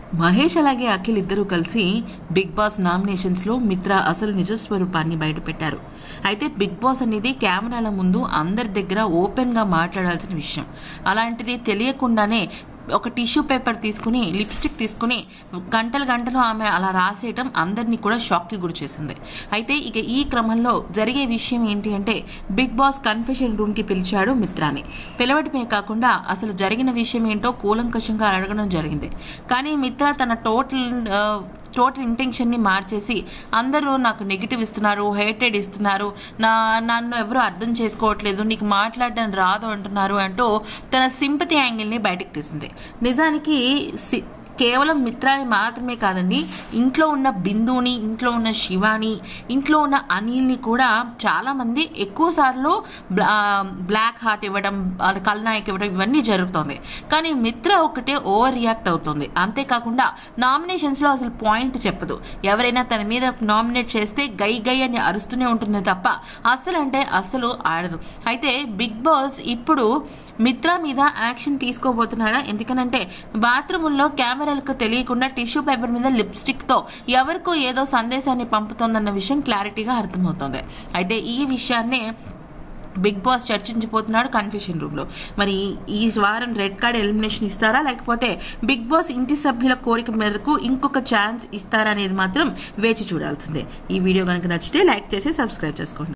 మహేష్ అలాగే అఖిల్ ఇద్దరూ కలిసి బిగ్ బాస్ నామినేషన్స్లో మిత్ర అసలు నిజ స్వరూపాన్ని బయటపెట్టారు అయితే బిగ్ బాస్ అనేది కెమెరాల ముందు అందరి దగ్గర ఓపెన్గా మాట్లాడాల్సిన విషయం అలాంటిది తెలియకుండానే ఒక టిష్యూ పేపర్ తీసుకుని లిప్స్టిక్ తీసుకుని గంటలు గంటలు ఆమె అలా రాసేయటం అందరినీ కూడా షాక్కి గురి చేసింది అయితే ఇక ఈ క్రమంలో జరిగే విషయం ఏంటి అంటే బిగ్ బాస్ కన్ఫెషన్ రూమ్కి పిలిచాడు మిత్రాని పిలవటమే కాకుండా అసలు జరిగిన విషయం ఏంటో కూలంకషంగా అడగడం జరిగింది కానీ మిత్ర తన టోటల్ ఆ, టోటల్ ఇంటెన్షన్ని మార్చేసి అందరూ నాకు నెగిటివ్ ఇస్తున్నారు హేటెడ్ ఇస్తున్నారు నా నన్ను ఎవరు అర్థం చేసుకోవట్లేదు నీకు మాట్లాడడం రాదు అంటున్నారు అంటూ తన సింపతి యాంగిల్ని బయటకు తీసింది నిజానికి సి- కేవలం మిత్రాని మాత్రమే కాదండి ఇంట్లో ఉన్న బిందుని ఇంట్లో ఉన్న శివాని ఇంట్లో ఉన్న అనిల్ని కూడా చాలామంది ఎక్కువ సార్లు బ్లా- బ్లాక్ హార్ట్ ఇవ్వడం వాళ్ళ కల్నాయక్ ఇవ్వడం ఇవన్నీ జరుగుతుంది కానీ మిత్ర ఒకటే ఓవర్ రియాక్ట్ అవుతుంది అంతేకాకుండా నామినేషన్స్లో అసలు పాయింట్ చెప్పదు ఎవరైనా తన మీద నామినేట్ చేస్తే గై గై అని అరుస్తూనే ఉంటుంది తప్ప అస్సలు అంటే అస్సలు ఆడదు అయితే బిగ్ బాస్ ఇప్పుడు మిత్ర మీద యాక్షన్ తీసుకోబోతున్నాడా ఎందుకనంటే బాత్రూముల్లో కెమెరాలకు తెలియకుండా టిష్యూ పేపర్ మీద లిప్స్టిక్తో ఎవరికో ఏదో సందేశాన్ని పంపుతోందన్న విషయం క్లారిటీగా అర్థమవుతుంది అయితే ఈ విషయాన్నే బిగ్ బాస్ చర్చించిపోతున్నాడు కన్ఫ్యూషన్ రూమ్లో మరి ఈ వారం రెడ్ కార్డ్ ఎలిమినేషన్ ఇస్తారా లేకపోతే బిగ్ బాస్ ఇంటి సభ్యుల కోరిక మేరకు ఇంకొక ఛాన్స్ ఇస్తారా అనేది మాత్రం వేచి చూడాల్సిందే ఈ వీడియో కనుక నచ్చితే లైక్ చేసి సబ్స్క్రైబ్ చేసుకోండి